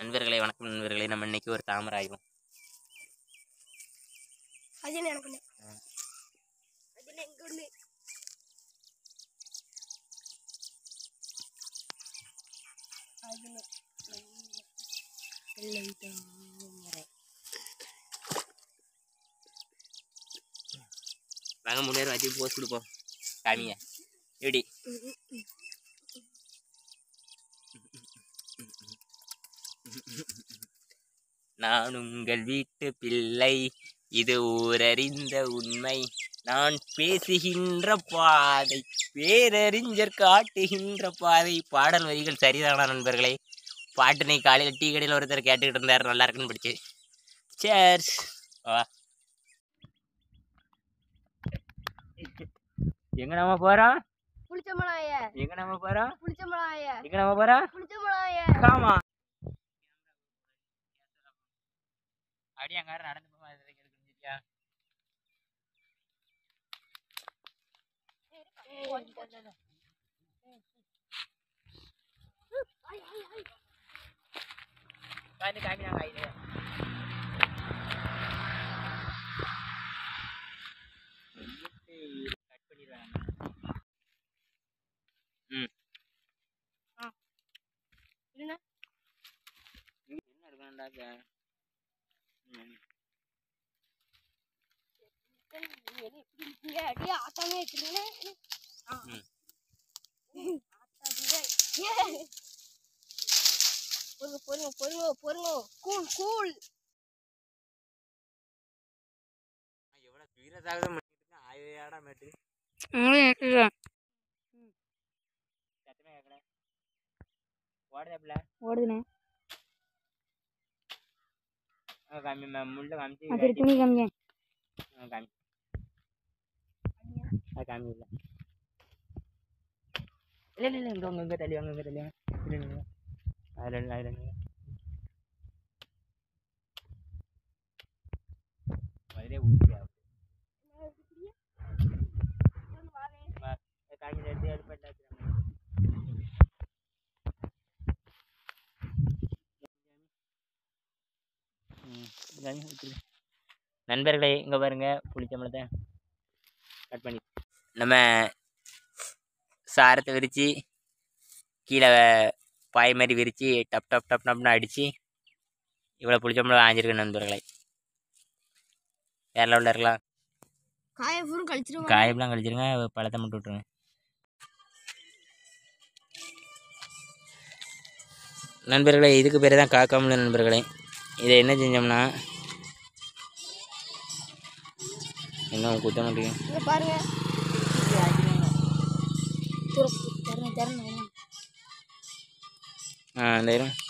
நண்பர்களே வணக்கம் நண்பர்களே நம்ம இன்னைக்கு ஒரு தாமரை ஆய்வோம் அது என்ன எனக்கு ஒண்ணு அது என்ன எங்க ஒண்ணு அது என்ன வெள்ளை தாமரை வாங்க முன்னேற வச்சு போஸ்ட் கொடுப்போம் காமிங்க எப்படி நான் உங்கள் வீட்டு பிள்ளை இது ஊரறிந்த உண்மை நான் பேசுகின்ற பாதை பேரறிஞர் காட்டுகின்ற பாதை பாடல் வரிகள் சரிதானா நண்பர்களே பாட்டு நீ காலையில் டீ கடையில் ஒருத்தர் கேட்டுக்கிட்டு இருந்தார் நல்லா இருக்குன்னு பிடிச்சி சேர்ஸ் வா எங்க நம்ம போறோம் புளிச்ச மிளகாய எங்க நம்ம போறோம் புளிச்ச மிளகாய எங்க நம்ம போறோம் புளிச்ச மிளகாய ஆமா அப்படியே அங்கார நடந்து போமா எடுத்துக்கியா காய்ந்து காமினாங்க இது கட் பண்ணிடுவாங்க ம் என்ன என்ன இருக்கணும்டாக்க ம் எப்படி இருக்கீங்க அப்படியே ஆட்டாமே வச்சிருக்கீங்களே ம். பொறுங்க பொறுங்க பொறுங்க பொறுங்க கூல் கூல் எவ்வளோ வீரசாகதம் பண்ணிட்டு இருக்கேன் ஆயிரடா மேட்டு சத்தமே கேட்கல ஓடுதாப்புல ஓடுதுண்ணே காமி முள்ள காமிச்சு சரி துணி காமிங்க ஆ, காமி அது காமி இல்லை இல்லை இல்லை இல்லை இங்கே உங்க இங்கே தள்ளி வாங்க இங்கே தள்ளி வாங்க இல்லை இல்லை அதில் இல்லை அதில் இல்லை அதிலே உறுதியா காமி எடுத்து எடுத்து நண்பர்களே இங்கே பாருங்க புளிச்சம்பளத்தை கட் பண்ணி நம்ம சாரத்தை விரித்து கீழே பாய் மாதிரி விரித்து டப் டப் டப் டப்னு அடித்து இவ்வளோ புளிச்சம்பளம் ஆஞ்சிருக்கு நண்பர்களே வேற லெவலில் இருக்கலாம் காய பூரம் கழிச்சிருவாங்க காயெல்லாம் கழிச்சிருங்க பழத்தை மட்டும் விட்ருங்க நண்பர்களே இதுக்கு பேர் தான் காக்காமல் நண்பர்களே இதை என்ன செஞ்சோம்னா என்ன குத்த மாட்டேங்க இங்க பாருங்க தரணும் தரணும் ஆ இந்த இரு.